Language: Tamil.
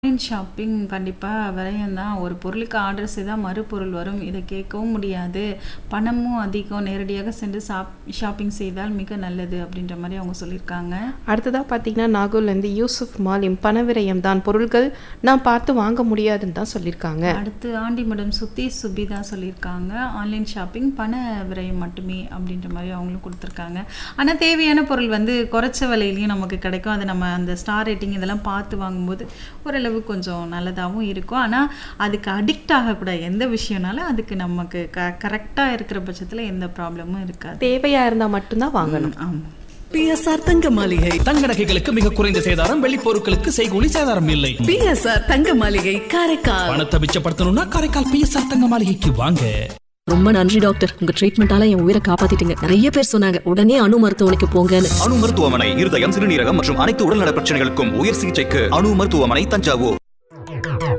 ஆன்லைன் ஷாப்பிங் கண்டிப்பாக விரயம் தான் ஒரு பொருளுக்கு ஆர்டர் செய்தால் மறுபொருள் வரும் இதை கேட்கவும் முடியாது பணமும் அதிகம் நேரடியாக சென்று ஷாப் ஷாப்பிங் செய்தால் மிக நல்லது அப்படின்ற மாதிரி அவங்க சொல்லியிருக்காங்க அடுத்ததாக பார்த்தீங்கன்னா நாகூர்லேருந்து யூசுப் மாலிம் பணவிரயம் தான் பொருட்கள் நான் பார்த்து வாங்க முடியாதுன்னு தான் சொல்லியிருக்காங்க அடுத்து ஆண்டிமடம் சுத்தி சுபிதா சொல்லியிருக்காங்க ஆன்லைன் ஷாப்பிங் பண விரயம் மட்டுமே அப்படின்ற மாதிரி அவங்களும் கொடுத்துருக்காங்க ஆனால் தேவையான பொருள் வந்து குறைச்ச விலையிலையும் நமக்கு கிடைக்கும் அது நம்ம அந்த ஸ்டார் ரேட்டிங் இதெல்லாம் பார்த்து வாங்கும்போது ஓரளவு கொஞ்சம் நல்லதாகவும் இருக்கும் ஆனால் அதுக்கு அடிக்ட் ஆகக்கூடாது எந்த விஷயம்னாலும் அதுக்கு நமக்கு க கரெக்டாக இருக்கிற பட்சத்தில் எந்த ப்ராப்ளமும் இருக்காது தேவையாக இருந்தால் மட்டும்தான் வாங்கணும் ஆமாம் பிஎஸ்ஆர் தங்க மாளிகை தங்க நகைகளுக்கு மிக குறைந்த சேதாரம் வெள்ளி பொருட்களுக்கு செய்கூலி சேதாரம் இல்லை பிஎஸ்ஆர் தங்க மாளிகை காரைக்கால் பணத்தை மிச்சப்படுத்தணும்னா காரைக்கால் பிஎஸ்ஆர் தங்க மாளிகைக்கு வாங்க ரொம்ப நன்றி டாக்டர் உங்க ட்ரீட்மெண்டால என் உயிரை காப்பாத்திட்டீங்க நிறைய பேர் சொன்னாங்க உடனே அணு மருத்துவமனைக்கு போங்கன்னு அணு மருத்துவமனை இருதயம் சிறுநீரகம் மற்றும் அனைத்து உடல்நல பிரச்சனைகளுக்கும் உயர் சிகிச்சைக்கு அணு மருத்துவமனை தஞ்சாவூர்